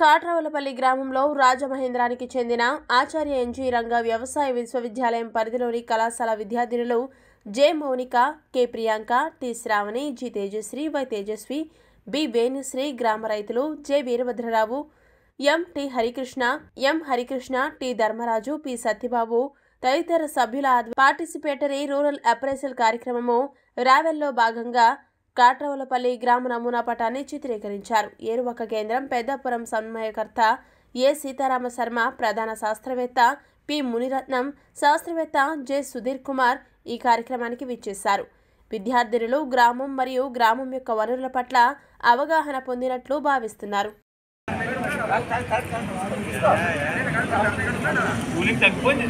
కాట్రవలపల్లి గ్రామంలో రాజమహేంద్రానికి చెందిన ఆచార్య ఎన్జీ రంగ వ్యవసాయ విశ్వవిద్యాలయం పరిధిలోని కళాశాల విద్యార్థినులు J Mounika K Priyanka T Sravani G Tejasri Y Tejaswi B Venusri గ్రామ రైతులు J Veerabhadrarao M T Harikrishna M Harikrishna T Dharmaraju P Satyababu తదితర సభ్యుల ఆధ్వ- పార్టిసిపేటరీ రూరల్ అప్రైజల్ కార్యక్రమము రావెల్లో భాగంగా కాట్రవలపల్లి గ్రామ నమూనా పటాన్ని చిత్రీకరించారు ఏరువక కేంద్రం పెద్దపురం సమన్వయకర్త ఏ సీతారామ శర్మ ప్రధాన శాస్త్రవేత్త పి మునిరత్నం శాస్త్రవేత్త జె సుధీర్ కుమార్ ఈ కార్యక్రమానికి విచ్చేశారు విద్యార్థినులు గ్రామం మరియు గ్రామం యొక్క వనరుల పట్ల అవగాహన పొందినట్లు భావిస్తున్నారు కూలింగ్ తగ్గిపోయింది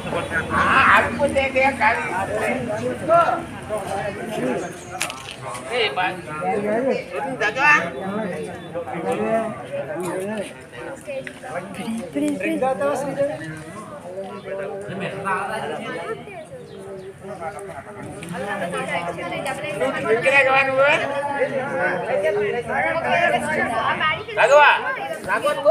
రాఘవా రాఘవ నువ్వు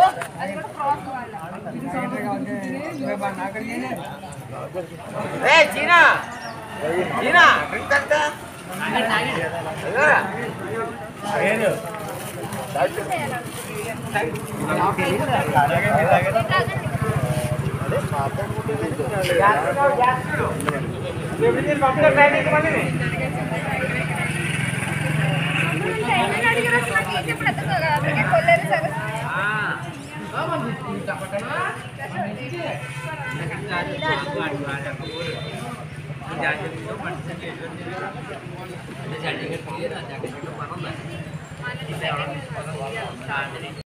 ఏ చీనా చీనా డ్రింక్ తాగుతా జాకెట్